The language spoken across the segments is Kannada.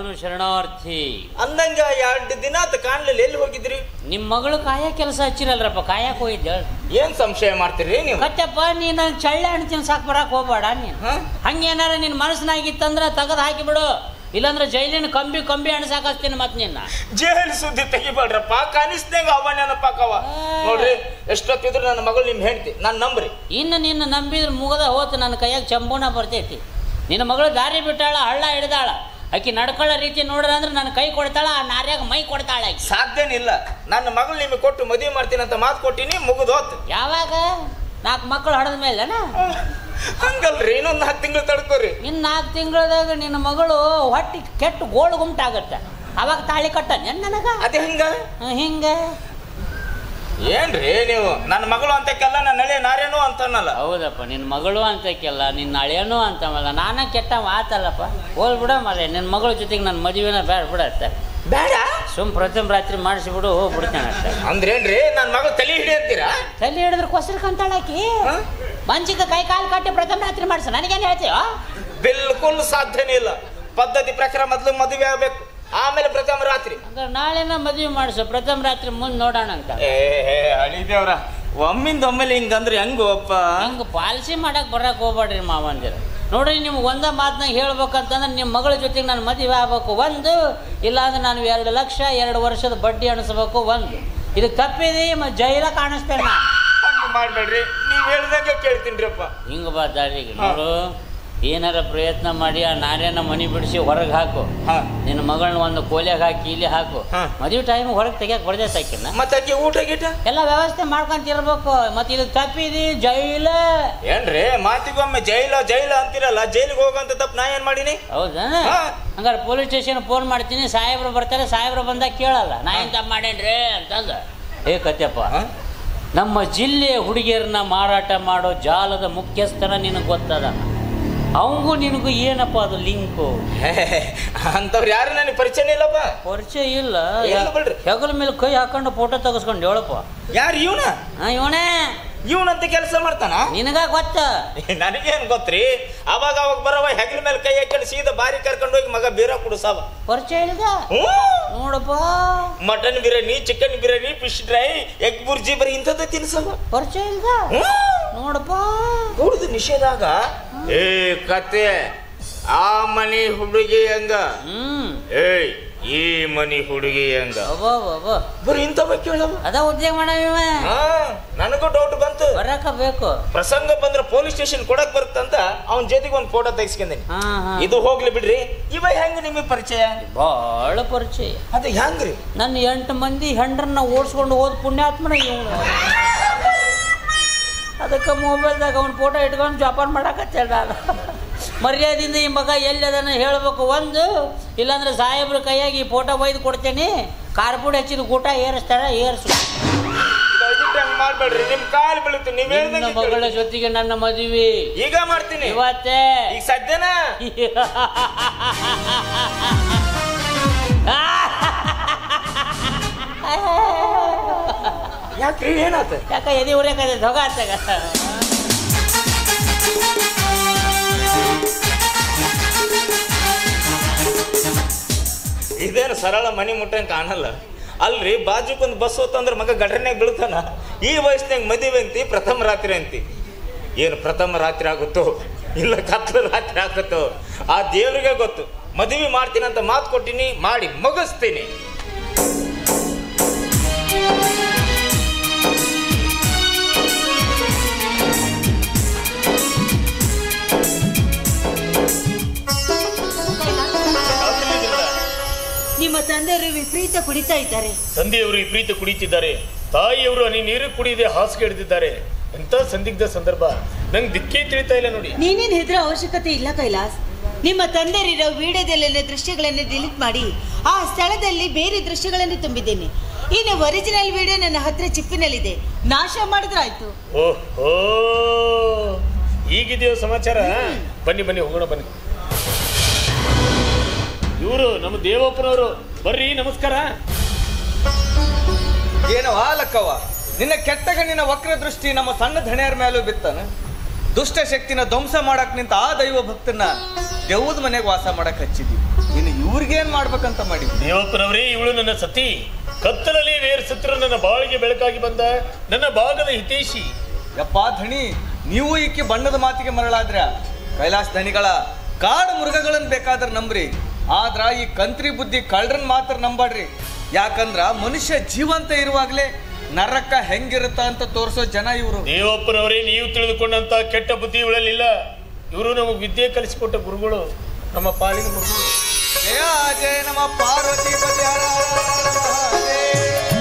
ಶರಣು ಶರಣಾರ್ಥಿ ಅಂದಂಗ ಎರಡು ದಿನ ಆತ ಕಾಣ್ಲಿಲ್ಲ ಎಲ್ಲಿ ಹೋಗಿದ್ರಿ ನಿಮ್ಮ ಮಗಳು ಕಾಯ ಕೆಲಸ ಹಚ್ಚಿರಲ್ರಪ್ಪ ಕಾಯಕ್ ಹೋಗಿದ್ದೆ ಏನ್ ಸಂಶಯ ಮಾಡ್ತೀರಿ ನೀವು ಕತ್ತಪ್ಪ ನೀನ್ ನನ್ ಚಳ್ಳೆ ಹಣ್ಣು ತಿನ್ಸಾಕ್ ಬರಕ್ ಹೋಗ್ಬೇಡ ನೀನ್ ಹ? ಹಂಗೇನಾರ ನಿನ್ ಮನಸ್ಸಿನಾಗಿತ್ತಂದ್ರ ತೆಗೆದು ಹಾಕಿ ಬಿಡು ಇಲ್ಲಾಂದ್ರೆ ಜೈಲಿನ ಕಂಬಿ ಕಂಬಿ ಹಣ್ಸಾಕ್ ಹಚ್ತೀನಿ ಮತ್ ನಿನ್ನ ಜೇಲ್ ಸುದ್ದಿ ತೆಗಿಬೇಡ್ರಪ್ಪ ಕನಿಸ್ದಂಗ ಅವ ನೆನಪಾಕವ ನೋಡ್ರಿ ಎಷ್ಟೊತ್ತಿದ್ರು ನನ್ನ ಮಗಳು ನಿಮ್ ಹೆಂಡ್ತಿ ನಾನ್ ನಂಬ್ರಿ ಇನ್ನು ನಿನ್ನ ನಂಬಿದ್ರೆ ಮುಗದ ಹೋತು ನನ್ನ ಕೈಯಾಗ ಚಂಬೂನ ಬರ್ತೈತಿ ನಿನ್ನ ಮಗಳು ದಾರಿ ಬಿಟ್ಟಾಳ ಹಳ್ಳ ಹಿಡ್ದಾಳ ಆಕಿ ನಡ್ಕೊಳ್ಳೋ ರೀತಿ ನೋಡ್ರ ಅಂದ್ರೆ ನನ್ನ ಕೈ ಕೊಡ್ತಾಳ ಆ ನಾರ್ಯಾಗ ಮೈ ಕೊಡ್ತಾಳ ಆಕಿ ಸಾಧ್ಯನಿಲ್ಲ ನನ್ನ ಮಗಳು ನಿಮಗೆ ಕೊಟ್ಟು ಮದುವೆ ಮಾಡ್ತೀನಿ ಅಂತ ಮಾತು ಕೊಟ್ಟಿನಿ ಮುಗಿದು ಹೋತ್ ಯಾವಾಗ ನಾಲ್ಕು ಮಕ್ಕಳು ಹಡದ ಮೇಲೆನ ಹಂಗಲ್ರಿ ಇನ್ನೊಂದ್ ನಾಲ್ಕು ತಿಂಗಳು ತಡ್ಕೋರಿ ಇನ್ನು ನಾಲ್ಕು ತಿಂಗಳದಾಗ ನಿನ್ನ ಮಗಳು ಹೊಟ್ಟಿ ಕೆಟ್ಟು ಗೋಳು ಗುಂಟಾಗತ್ತೆ ಅವಾಗ ತಾಳಿ ಕಟ್ಟ ನನಗ ಅದೇ ಹಂಗ ಹಿಂಗೆ ಏನ್ರಿ ನೀವು ನನ್ನ ಮಗಳು ಅಂತಕ್ಕೆಲ್ಲ ನನ್ನ ನಳೆ ನಾರೇನು ಅಂತನಲ್ಲ ಹೌದಪ್ಪ ನಿನ್ನ ಮಗಳು ಅಂತಕ್ಕೆಲ್ಲ ನಿನ್ನ ಅಳಿಯನೂ ಅಂತವಲ್ಲ ನಾನೇ ಕೆಟ್ಟವ ಆತಲ್ಲಪ್ಪ ಹೋಲ್ ಬಿಡ ಮರೆ ನಿನ್ನ ಮಗಳ ಜೊತೆಗೆ ನನ್ನ ಮದುವೆನ ಬೇಡ ಬಿಡತ್ತೆ ಬೇಡ ಸುಮ್ ಪ್ರಥಮ ರಾತ್ರಿ ಮಾಡಿಸಿಬಿಡು ಹೋಗ್ಬಿಡ್ತೇನೆ ಅಷ್ಟೇ ಅಂದ್ರೇನ್ರಿ ನನ್ನ ಮಗಳು ತಲೆ ಹಿಡಿ ಅಂತೀರಾ ತಲೆ ಹಿಡಿದ್ರೆ ಕೊಸರು ಕಂತಾಳಾಕಿ ಹ? ಮಂಚಿಗೆ ಕೈ ಕಾಲು ಕಟ್ಟಿ ಪ್ರಥಮ ರಾತ್ರಿ ಮಾಡಿಸ ನನಗೇನು ಹೇಳ್ತೀವ ಬಿಲ್ಕುಲ್ ಸಾಧ್ಯನೇ ಇಲ್ಲ ಪದ್ಧತಿ ಪ್ರಕಾರ ಮೊದಲು ಮದುವೆ ಆಗ್ಬೇಕು ಆಮೇಲೆ ಪ್ರಥಮ ರಾತ್ರಿ ಅಂದ್ರೆ ನಾಳೆನ ಮದುವೆ ಮಾಡಿಸು ಪ್ರಥಮ ರಾತ್ರಿ ಮುಂದೆ ನೋಡೋಣ ಅಂತ ಏ ಅಳಿದೇವ್ರ ಒಮ್ಮಿಂದ ಒಮ್ಮೆಲೆ ಹಿಂಗಂದ್ರೆ ಹೆಂಗು ಅಪ್ಪ ಹಂಗೆ ಪಾಲಿಸಿ ಮಾಡಕ್ ಬರಕ್ ಹೋಗ್ಬೇಡ್ರಿ ಮಾವಂದಿರ ನೋಡ್ರಿ ನಿಮ್ಗೆ ಒಂದ ಮಾತನಾಗ ಹೇಳ್ಬೇಕಂತಂದ್ರೆ ನಿಮ್ಮ ಮಗಳ ಜೊತೆಗೆ ನಾನು ಮದುವೆ ಆಗ್ಬೇಕು ಒಂದು ಇಲ್ಲಾಂದ್ರೆ ನಾನು ಎರಡು ಲಕ್ಷ ಎರಡು ವರ್ಷದ ಬಡ್ಡಿ ಅಣಿಸ್ಬೇಕು ಒಂದು ಇದು ತಪ್ಪಿದೆ ಮತ್ತು ಜೈಲ ಕಾಣಿಸ್ತೇನೆ ನಾನು ಹಂಗ ಮಾಡ್ಬೇಡ್ರಿ ನೀವ್ ಹೇಳ್ದಂಗೆ ಕೇಳ್ತೀನ್ರಿಪ್ಪ ಹಿಂಗೆ ಬಾ ದಾರಿಗೆ ನೋಡು ಏನಾರ ಪ್ರಯತ್ನ ಮಾಡಿ ಆ ನಾರ್ಯನ ಮನಿ ಬಿಡಿಸಿ ಹೊರಗೆ ಹಾಕು ಹಾ ನಿನ್ನ ಮಗಳನ್ನ ಒಂದು ಕೋಲ್ಯಾಗ ಹಾಕಿ ಇಲ್ಲಿ ಹಾಕು ಹಾ. ಮದುವೆ ಟೈಮ್ ಹೊರಗೆ ತೆಗಿಯಕ್ಕೆ ಬರ್ದೈತೆ ಆಕಿನ ಮತ್ತೆ ಆಕಿ ಊಟ ಗೀಟ ಎಲ್ಲ ವ್ಯವಸ್ಥೆ ಮಾಡ್ಕೊಂತ ಇರ್ಬೇಕು ಮತ್ತೆ ಇದು ತಪ್ಪಿದಿ ಜೈಲ ಏನ್ರಿ ಮಾತಿಗೊಮ್ಮೆ ಜೈಲ ಜೈಲ ಅಂತಿರಲ್ಲ ಜೈಲಿಗೆ ಹೋಗಂತ ತಪ್ಪು ನಾ ಏನ್ ಮಾಡೀನಿ ಹೌದಾ ಹಾ. ಹಂಗಾರೆ ಪೊಲೀಸ್ ಸ್ಟೇಷನ್ ಫೋನ್ ಮಾಡ್ತೀನಿ ಸಾಹೇಬ್ರು ಬರ್ತಾರೆ ಸಾಹೇಬ್ರು ಬಂದಾಗ ಕೇಳಲ್ಲ ನಾ ಏನ್ ತಪ್ಪು ಮಾಡೇನ್ರಿ ಅಂತಂದ ಏ ಕತ್ಯಪ್ಪ ಹಾ? ನಮ್ಮ ಜಿಲ್ಲೆಯ ಹುಡುಗಿಯರನ್ನ ಮಾರಾಟ ಮಾಡೋ ಜಾಲದ ಮುಖ್ಯಸ್ಥನ ನಿನಗೆ ಗೊತ್ತದ ಅವಂಗೂ ನಿನಗೂ ಏನಪ್ಪ ಅದು ಲಿಂಕು ಅಂತವ್ರು ಯಾರು ನನಗೆ ಪರಿಚಯ ಇಲ್ಲಪ್ಪ ಪರಿಚಯ ಇಲ್ಲ ಇಲ್ಲ ಬಿಡ್ರಿ. ಹೆಗಲ ಮೇಲೆ ಕೈ ಹಾಕೊಂಡು ಫೋಟೋ ತೆಗೆಸ್ಕೊಂಡು ಹೇಳಪ್ಪ ಯಾರು ಇವನ ಹಾ ಇವನೇ ಇವನಂತ ಕೆಲಸ ಮಾಡ್ತಾನ ನಿನಗ ಗೊತ್ತ ನನಗೇನ್ ಗೊತ್ತ್ರಿ ಅವಾಗ ಅವಾಗ ಬರವ ಹೆಗಲ ಮೇಲೆ ಕೈ ಹಾಕೊಂಡು ಸೀದಾ ಬಾರಿ ಕರ್ಕೊಂಡು ಹೋಗಿ ಮಗ ಬೀರ ಕುಡಿಸವ ಪರಿಚಯ ಇಲ್ದ ನೋಡಪ್ಪ mutton biryani chicken biryani fish dry egg bhurji ಬರೀ ಇಂಥದ್ದು ತಿನ್ಸವ ಪರಿಚಯ ಇಲ್ದ ನೋಡಪ್ಪ ಕುಡ್ದು ನಿಷೇಧಾಗ ಏ ಕತೆ ಆ ಮನಿ ಹುಡುಗಿ ಹಂಗ ಹ್ಮ್ ಏಯ್ ಈ ಮನಿ ಹುಡುಗಿ ಹಂಗ ಅಬ್ಬ ಅಬ್ಬ ಬರೀ ಇಂಥವ ಕೇಳವ ಅದ ಉದ್ಯೋಗ ಮಾಡವ ಹಾ ನನಗೂ ಡೌಟ್ ಬಂತು ಬರಕ ಬೇಕು ಪ್ರಸಂಗ ಬಂದ್ರೆ ಪೊಲೀಸ್ ಸ್ಟೇಷನ್ ಕೊಡಕ್ ಬರುತ್ತಂತ ಅವನ ಜೊತೆಗೆ ಒಂದು ಫೋಟೋ ತೆಗಿಸ್ಕೊಂಡೀನಿ ಹಾ ಹಾ ಇದು ಹೋಗ್ಲಿ ಬಿಡ್ರಿ ಇವ ಹೆಂಗ ನಿಮಗೆ ಪರಿಚಯ ಭಾಳ ಪರಿಚಯ ಅದು ಹೆಂಗ್ರಿ ನನ್ನ ಎಂಟು ಮಂದಿ ಹೆಂಡ್ರನ್ನ ಓಡಿಸ್ಕೊಂಡು ಹೋದ್ ಪುಣ್ಯಾತ್ಮನ ಇವನು ಅದಕ್ಕೆ ಮೊಬೈಲ್ದಾಗ ಅವ್ನ ಫೋಟೋ ಇಟ್ಕೊಂಡು ಜೋಪಾನ ಮಾಡಕತ್ತೇಳ ನಾನು ಮರ್ಯಾದಿಂದ ಈ ಮಗ ಎಲ್ಲಿ ಅದನ್ನ ಹೇಳ್ಬೇಕು ಒಂದು ಇಲ್ಲಾಂದ್ರೆ ಸಾಹೇಬ್ರ ಕೈಯಾಗಿ ಈ ಫೋಟೋ ಒಯ್ದು ಕೊಡ್ತೇನೆ ಕಾರ್ಪುಡಿ ಹಚ್ಚಿದ ಊಟ ಏರಿಸ್ತಾರ ಏರ್ಸು ದಯವಿಟ್ಟು ಹಂಗ್ ಮಾಡ್ಬೇಡ್ರಿ ನಿಮ್ ಕಾಲ್ ಬೀಳುತ್ತೆ ನೀವ್ ನಿನ್ನ ಹೇಳ್ದಂಗೆ ಮಗಳ ಕೇಳ್ತೀನಿ. ಜೊತೆಗೆ ನನ್ನ ಮದುವೆ ಈಗ ಮಾಡ್ತೀನಿ ಇವತ್ತೇ ಈಗ ಸದ್ಯನಾ ಯಾಕ್ರಿ ಏನಾತ ಯಾಕ ಎದೆ ಉರಿಯಕತ್ತೆ ಹೊಗ ಹತ್ತಾಗ ಇದೇನು ಸರಳ ಮನಿ ಮುಟ್ಟಂಗ್ ಕಾಣಲ್ಲ ಅಲ್ರಿ ಬಾಜುಕೊಂದು ಬಸ್ ಹೋತಂದ್ರ ಮಗ ಗಡ್ರನ್ಯಾಗ ಬೀಳ್ತಾನ ಈ ವಯಸ್ಸಿನಾಗ ಮದುವೆ ಅಂತಿ ಪ್ರಥಮ ರಾತ್ರಿ ಅಂತಿ ಏನು ಪ್ರಥಮ ರಾತ್ರಿ ಆಗುತ್ತೋ ಇಲ್ಲ ಕತ್ಲ ರಾತ್ರಿ ಆಗುತ್ತೋ ಆ ದೇವ್ರಿಗೆ ಗೊತ್ತು ಮದುವೆ ಮಾಡ್ತೀನಿ ಅಂತ ಮಾತು ಕೊಟ್ಟಿನಿ ಮಾಡಿ ಮುಗಿಸ್ತೀನಿ ನಿಮ್ಮ ತಂದೆಯವರು ವಿಪರೀತ ಕುಡಿತಾ ಇದ್ದಾರೆ ತಂದೆಯವರು ವಿಪರೀತ ಕುಡಿತಿದ್ದಾರೆ ತಾಯಿಯವರು ಹನಿ ನೀರು ಕುಡಿಯದೆ ಹಾಸಿಗೆ ಹಿಡಿದಿದ್ದಾರೆ ಎಂತ ಸಂದಿಗ್ಧ ಸಂದರ್ಭ ನಂಗೆ ದಿಕ್ಕೇ ತಿಳಿತಾ ಇಲ್ಲ ನೋಡಿ ನೀನೇನ್ ಹೆದರೋ ಅವಶ್ಯಕತೆ ಇಲ್ಲ ಕೈಲಾಸ್ ನಿಮ್ಮ ತಂದೆಯರಿರೋ ವಿಡಿಯೋದಲ್ಲಿನ ದೃಶ್ಯಗಳನ್ನು ಡಿಲೀಟ್ ಮಾಡಿ ಆ ಸ್ಥಳದಲ್ಲಿ ಬೇರೆ ದೃಶ್ಯಗಳನ್ನು ತುಂಬಿದ್ದೇನೆ ಇನ್ನು ಒರಿಜಿನಲ್ ವಿಡಿಯೋ ನನ್ನ ಹತ್ರ ಚಿಪ್ಪಿನಲ್ಲಿದೆ ನಾಶ ಮಾಡಿದ್ರಾಯ್ತು ಓಹೋ ಈಗಿದೆಯೋ ಸಮಾಚಾರ ಬನ್ನಿ ಬನ್ನಿ ಹೋಗೋಣ ಬನ್ನಿ ಇವರು ನಮ್ಮ ದೇವಪ್ಪನವರು ಬರ್ರಿ ನಮಸ್ಕಾರ ಏನವ ಲಕ್ಕವ್ವ ನಿನ್ನ ಕೆಟ್ಟ ಕಣ್ಣಿನ ವಕ್ರ ದೃಷ್ಟಿ ನಮ್ಮ ಸಣ್ಣ ಧಣಿಯರ ಮೇಲೂ ಬಿತ್ತನ ದುಷ್ಟ ಶಕ್ತಿನ ಧ್ವಂಸ ಮಾಡಕ್ ನಿಂತ ಆ ದೈವ ಭಕ್ತನ ದೆವ್ವದ ಮನೆಗೆ ವಾಸ ಮಾಡಕ್ ಹಚ್ಚಿದ್ವಿ ಇನ್ನು ಇವ್ರಿಗೇನ್ ಮಾಡ್ಬೇಕಂತ ಮಾಡಿ ದೇವಪ್ಪನವರೇ ಇವಳು ನನ್ನ ಸತಿ ಕತ್ತಲಲ್ಲಿ ವೇರ್ ಸತ್ರ ನನ್ನ ಬಾಳಿಗೆ ಬೆಳಕಾಗಿ ಬಂದ ನನ್ನ ಭಾಗದ ಹಿತೈಷಿ ಯಪ್ಪ ಧಣಿ ನೀವು ಈಕೆ ಬಣ್ಣದ ಮಾತಿಗೆ ಮರಳಾದ್ರ ಕೈಲಾಸ್ ಧಣಿಗಳ ಕಾಡು ಮೃಗಗಳನ್ನ ಬೇಕಾದ್ರೆ ನಂಬ್ರಿ ಆದ್ರ ಈ ಕಂತ್ರಿ ಬುದ್ಧಿ ಕಳ್ರನ್ ಮಾತ್ರ ನಂಬಾಡ್ರಿ ಯಾಕಂದ್ರ ಮನುಷ್ಯ ಜೀವಂತ ಇರುವಾಗ್ಲೇ ನರಕ ಹೆಂಗಿರುತ್ತ ಅಂತ ತೋರ್ಸೋ ಜನ ಇವರು ದೇವಪ್ಪನವರೇ ನೀವು ತಿಳಿದುಕೊಂಡಂತ ಕೆಟ್ಟ ಬುದ್ಧಿ ಇವಳಲ್ಲಿಲ್ಲ ಇವರು ನಮಗೆ ವಿದ್ಯೆ ಕಲಿಸಿಕೊಟ್ಟ ಗುರುಗಳು ನಮ್ಮ ಪಾಲಿನ ಗುರುಗಳು ಜಯ ಜಯ ನಮ ಪಾರ್ವತಿ ಪತಿ ಹರ ಹರ ಮಹಾದೇವ.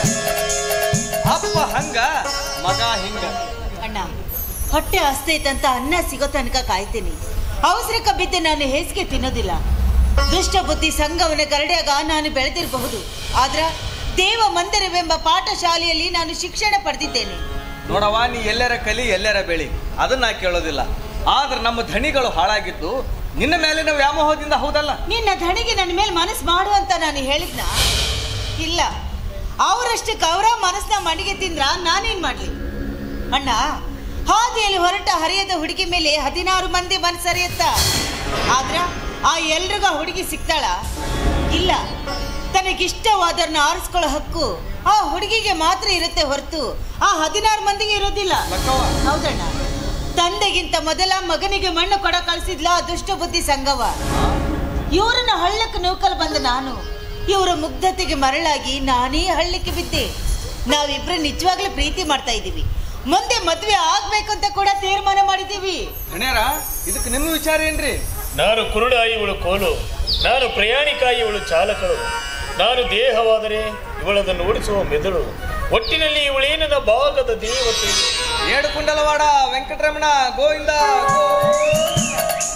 ಅಪ್ಪ ಹಂಗ ಮಗ ಹಿಂಗ ಅಣ್ಣ ಹೊಟ್ಟೆ ಹಸ್ತೈತಂತ ಅನ್ನ ಸಿಗೋ ತನಕ ಕಾಯ್ತೀನಿ ಅವಸರಕ್ಕೆ ಬಿದ್ದು ನಾನು ಹೇಸಿಗೆ ತಿನ್ನೋದಿಲ್ಲ ದುಷ್ಟ ಬುದ್ಧಿ ಸಂಘವನ್ನ ಗರಡ್ಯಾಗ ನಾನು ಬೆಳೆದಿರಬಹುದು ಆದ್ರ ದೇವ ಮಂದಿರವೆಂಬ ಪಾಠಶಾಲೆಯಲ್ಲಿ ನಾನು ಶಿಕ್ಷಣ ಪಡೆದಿದ್ದೇನೆ ನೋಡವ್ವ ನೀ ಎಲ್ಲರ ಕಲಿ ಎಲ್ಲರ ಬೆಳಿ ಅದನ್ನ ನಾ ಕೇಳೋದಿಲ್ಲ ಆದ್ರೆ ನಮ್ಮ ಧಣಿಗಳು ಹಾಳಾಗಿದ್ದು ನಿನ್ನ ಮೇಲಿನ ವ್ಯಾಮೋಹದಿಂದ ಹೌದಲ್ಲ ನಿನ್ನ ಧಣಿಗೆ ನನ್ನ ಮೇಲೆ ಮನಸ್ಸು ಮಾಡು ಅಂತ ನಾನು ಹೇಳಿದ್ನ ಇಲ್ಲ ಅವರಷ್ಟಕ್ಕೆ ಅವರ ಮನಸ್ಸನ್ನ ಮಣಿಗೆ ತಿಂದ್ರ ನಾನೇನ್ ಮಾಡ್ಲಿ ಅಣ್ಣ ಹಾದಿಯಲ್ಲಿ ಹೊರಟ ಹರಿಯದ ಹುಡುಗಿ ಮೇಲೆ ಹದಿನಾರು ಮಂದಿ ಮನಸ್ಸರಿಯತ್ತ ಆದ್ರ ಆ ಎಲ್ರಿಗೂ ಆ ಹುಡುಗಿ ಸಿಗ್ತಾಳ ಇಲ್ಲ ತನಗಿಷ್ಟವಾದವ್ರನ್ನ ಆರಿಸ್ಕೊಳ್ಳೋ ಹಕ್ಕು ಆ ಹುಡುಗಿಗೆ ಮಾತ್ರ ಇರುತ್ತೆ ಹೊರತು ಆ ಹದಿನಾರು ಮಂದಿಗೆ ಇರೋದಿಲ್ಲ ಲಕ್ಕವ್ವ ಹೌದಣ್ಣ ತಂದೆಗಿಂತ ಮೊದಲ ಮಗನಿಗೆ ಮಣ್ಣು ಕೊಡ ಕಳಿಸಿದ್ಲ ಆ ದುಷ್ಟ ಬುದ್ಧಿ ಸಂಗವ ಇವರನ್ನ ಹಳ್ಳಕ್ಕೆ ನೌಕಲ್ ಬಂದ ನಾನು ಇವರ ಮುಗ್ಧತೆಗೆ ಮರಳಾಗಿ ನಾನೇ ಹಳ್ಳಕ್ಕೆ ಬಿದ್ದೆ ನಾವಿಬ್ರು ನಿಜವಾಗ್ಲೂ ಪ್ರೀತಿ ಮಾಡ್ತಾ ಇದ್ದೀವಿ ಮುಂದೆ ಮದ್ವೆ ಆಗ್ಬೇಕು ಅಂತ ಕೂಡ ತೀರ್ಮಾನ ಮಾಡಿದ್ದೀವಿ ಧಣ್ಯಾರ ಇದಕ್ಕೆ ನಿಮ್ಮ ವಿಚಾರ ಏನ್ರಿ ನಾನು ಕುರುಡ ಇವಳು ಕೋಲು ನಾನು ಪ್ರಯಾಣಿಕ ಇವಳು ಚಾಲಕಳು ನಾನು ದೇಹವಾದರೆ ಇವಳದನ್ನು ಓಡಿಸುವ ಮೆದುಳು ಒಟ್ಟಿನಲ್ಲಿ ಇವಳೇ ನನ್ನ ಭಾಗದ ದೇವತೆ ಏಡು ಕುಂಡಲವಾಡ ವೆಂಕಟರಮಣ ಗೋವಿಂದ ಗೋವಿಂದ.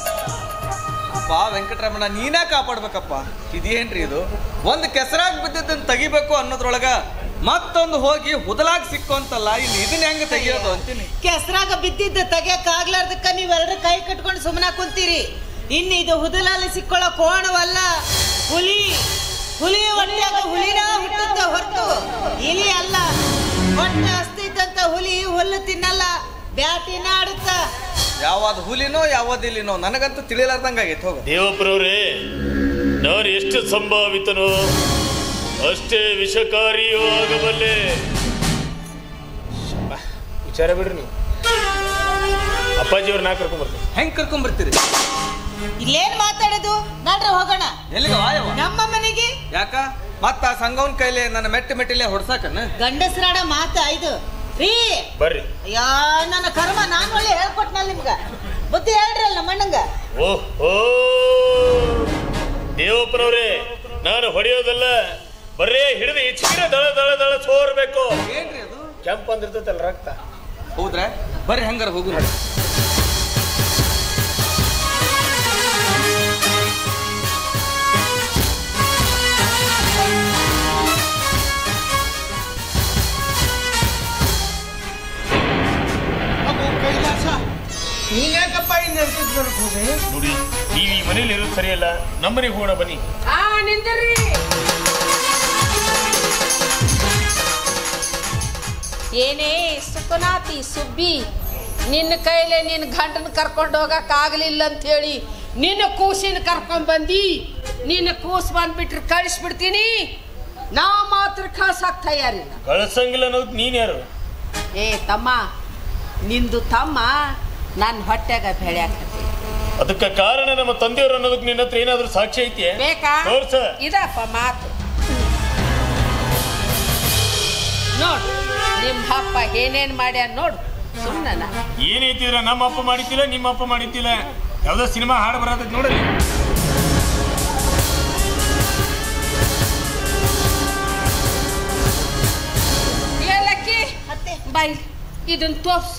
ಅಪ್ಪ ವೆಂಕಟರಮಣ ನೀನೇ ಕಾಪಾಡ್ಬೇಕಪ್ಪ ಇದೇನ್ರಿ ಇದು ಒಂದು ಕೆಸರಾಗ್ ಬಿದ್ದದ್ದನ್ನ ತೆಗಿಬೇಕು ಅನ್ನೋದ್ರೊಳಗ ಮತ್ತೊಂದು ಹೋಗಿ ಹುದಲಾಗ್ ಸಿಕ್ಕೊಂತಲ್ಲ ಇನ್ನು ಇದನ್ನ ಹೆಂಗ್ ತೆಗಿಯೋದು ಅಂತೀನಿ ಕೆಸರಾಗ ಬಿದ್ದಿದ್ದ ತೆಗಿಯಕ್ ಆಗ್ಲಾರ್ದಕ್ಕ ನೀವೆಲ್ಲರೂ ಕೈ ಕಟ್ಕೊಂಡು ಸುಮ್ಮನ ಕುಂತೀರಿ ಇನ್ನು ಇದು ಹುದಲಲ್ಲಿ ಸಿಕ್ಕೊಳ್ಳೋ ಕೋಣವಲ್ಲ ಹುಲಿ ಹುಲಿ ಹೊಟ್ಟೆಯಾಗ ಹುಲಿನ ಹುಟ್ಟುತ್ತ ಹೊರತು ಇಲಿ ಅಲ್ಲ ಹೊಟ್ಟೆ ಹಸ್ತೈತಂತ ಹುಲಿ ಹುಲ್ಲು ತಿನ್ನಲ್ಲ ಬ್ಯಾಟಿನ ಆಡುತ್ತ ಯಾವ್ದು ಹುಲಿನೋ ಯಾವ್ದು ಇಲ್ಲಿನೋ ನನಗಂತೂ ತಿಳಿಲಾರ್ದಂಗ ಆಗೈತೆ ಹೋಗು ದೇವಪ್ರವರೇ ನಾನು ಎಷ್ಟು ಸಂಭಾವಿತನೋ ಅಷ್ಟೇ ವಿಷಕಾರಿಯೂ ಆಗಬಲ್ಲೆ ವಿಚಾರ ಬಿಡ್ರಿ ನೀವು ಅಪ್ಪಾಜಿಯವ್ರ ನಾ ಕರ್ಕೊಂಡ್ ಬರ್ತೀನಿ ಹೆಂಗ್ ಕರ್ಕೊಂಡ್ ಬರ್ತೀರಿ ಇಲ್ಲೇನ್ ಮಾತಾಡೋದು ನಡ್ರಿ ಹೋಗೋಣ ಎಲ್ಲಿಗೆ ವಾಯವ ನಮ್ಮ ಮನೆಗೆ ಯಾಕ ಮತ್ತ ಆ ಸಂಘವನ್ ಕೈಲಿ ನನ್ನ ಮೆಟ್ಟ ಮೆಟ್ಟಿಲೆ ಹೊಡ್ಸಾಕನ್ನ ಗಂಡಸರಾಡ ಮಾತ ಇದು ರೀ ಬರ್ರಿ ಅಯ್ಯೋ ನನ್ನ ಕರ್ಮ ನಾನು ಒಳ್ಳೆ ಹೇಳ್ಕೊಟ್ನಲ್ಲ ನಿಮ್ಗ ಬುದ್ಧಿ ಹೇಳ್ರಲ್ಲ ನಮ್ಮ ಅಣ್ಣಂಗ ಓಹ್ ಓ ದೇವಪ್ಪನವ್ರೇ ನಾನು ಹೊಡೆಯೋದಲ್ಲ ಬರೇ ಹಿಡಿದು ಹೆಚ್ಚಿಗೆ ದಳ ದಳ ದಳ ಸೋರ್ಬೇಕು ಏನ್ರಿ ಅದು ಕೆಂಪ್ ಅಂದಿರ್ತೈತಲ್ಲ ರಕ್ತ ಹೌದ್ರಾ ಬರ್ರಿ ಹಂಗಾರ ಹೋಗು ನೋಡಿ ನೋಡಿ ನೀವು ಈ ಮನೇಲಿ ಇರೋದು ಸರಿಯಲ್ಲ ನಮ್ಮನೆಗೆ ಹೋಗೋಣ ಬನ್ನಿ ಆ ನಿಂದ್ರಿ ಏನೇ ಸುಖನಾತಿ ಸುಬ್ಬಿ ನಿನ್ನ ಕೈಲೇ ನಿನ್ನ ಗಂಡನ ಕರ್ಕೊಂಡು ಹೋಗಕ್ಕಾಗಲಿಲ್ಲ ಹೇಳಿ ನಿನ್ನ ಕೂಸಿನ ಕರ್ಕೊಂಡ್ ಬಂದಿ ನಿನ್ನ ಕೂಸ್ ಬಂದ್ಬಿಟ್ರೆ ಕಳಿಸ್ಬಿಡ್ತೀನಿ ನಾ ಮಾತ್ರ ಕಳ್ಸಕ್ ತಯಾರಿಲ್ಲ ಕಳ್ಸಂಗಿಲ್ಲ ಅನ್ನೋದು ನೀನ್ ಯಾರು ಏ ತಮ್ಮ ನಿಂದು ತಮ್ಮ ನನ್ನ ಹೊಟ್ಟೆಗ ಬೆಳ್ಯಾಕತ್ತಿ ಅದಕ್ಕೆ ಕಾರಣ ನಮ್ಮ ತಂದೆಯವರು ಅನ್ನೋದಕ್ಕೆ ನಿನ್ನ ಹತ್ರ ಏನಾದ್ರೂ ಸಾಕ್ಷಿ ಐತಿ ಬೇಕಾ ತೋರ್ಸ ಇದಪ್ಪ ಮಾತು ನೋಡು ನಿಮ್ಮ ಅಪ್ಪ ಏನೇನ್ ಮಾಡ್ಯಾನ ನೋಡು ಸುಮ್ಮನ ಏನೈತಿದ್ರ ನಮ್ಮ ಅಪ್ಪ ಮಾಡಿದ್ದಿಲ್ಲ ನಿಮ್ಮ ಅಪ್ಪ ಮಾಡಿದ್ದಿಲ್ಲ ಯಾವ್ದೋ ಸಿನಿಮಾ ಹಾಡು ಬರತೈತಿ ನೋಡ್ರಿ ಏಲಕ್ಕಿ ಅತ್ತೆ ಬೈ ಇದನ್ನ ತೋರ್ಸು